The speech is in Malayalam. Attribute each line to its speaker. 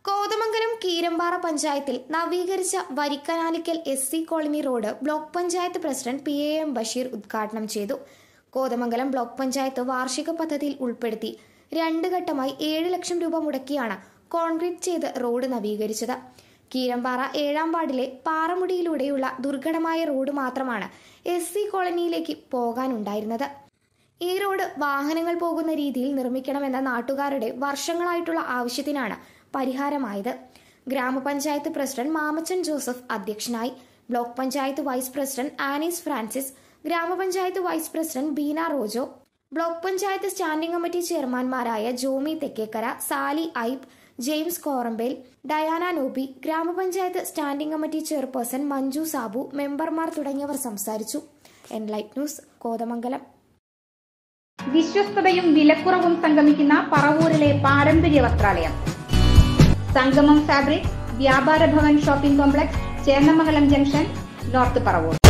Speaker 1: കോതമംഗലം കീരമ്പാറ പഞ്ചായത്തിൽ നവീകരിച്ച Varikkanalikkal S C colony road block panchayat president P A M Basheer ഉദ്ഘാടനം ചെയ്തു കോതമംഗലം ബ്ലോക്ക് പഞ്ചായത്ത് വാർഷിക പദ്ധതിയിൽ ഉൾപ്പെടുത്തി രണ്ട് ഘട്ടമായി ഏഴ് ലക്ഷം രൂപ മുടക്കിയാണ് കോൺക്രീറ്റ് ചെയ്ത് റോഡ് നവീകരിച്ചത് കീരമ്പാറ ഏഴാം വാർഡിലെ പാറമുടിയിലൂടെയുള്ള ദുർഘടമായ റോഡ് മാത്രമാണ് എസ് സി കോളനിയിലേക്ക് പോകാനുണ്ടായിരുന്നത് ഈ റോഡ് വാഹനങ്ങൾ പോകുന്ന രീതിയിൽ നിർമ്മിക്കണമെന്ന നാട്ടുകാരുടെ വർഷങ്ങളായിട്ടുള്ള ആവശ്യത്തിനാണ് പരിഹാരമായത് ഗ്രാമപഞ്ചായത്ത് പ്രസിഡന്റ് മാമച്ചൻ ജോസഫ് അധ്യക്ഷനായി block panchayat vice president Anees Francis ഗ്രാമപഞ്ചായത്ത് vice president Beena Rojo block panchayat standing committee ചെയർമാൻമാരായ ജോമി തെക്കേക്കര സാലി ഐബ് ജെയിംസ് കോറമ്പേൽ ഡയാന നോബി ഗ്രാമപഞ്ചായത്ത് standing committee chairperson Manju Sabu മെമ്പർമാർ തുടങ്ങിയവർ സംസാരിച്ചു എൻലൈറ്റ് ന്യൂസ് കോതമംഗലം
Speaker 2: വിശ്വസ്തതയും വിലക്കുറവും സംഗമിക്കുന്ന പറവൂരിലെ പാരമ്പര്യ വസ്ത്രാലയം സംഗമം fabric Vyapara Bhavan shopping complex Chennamangalam junction north Paravur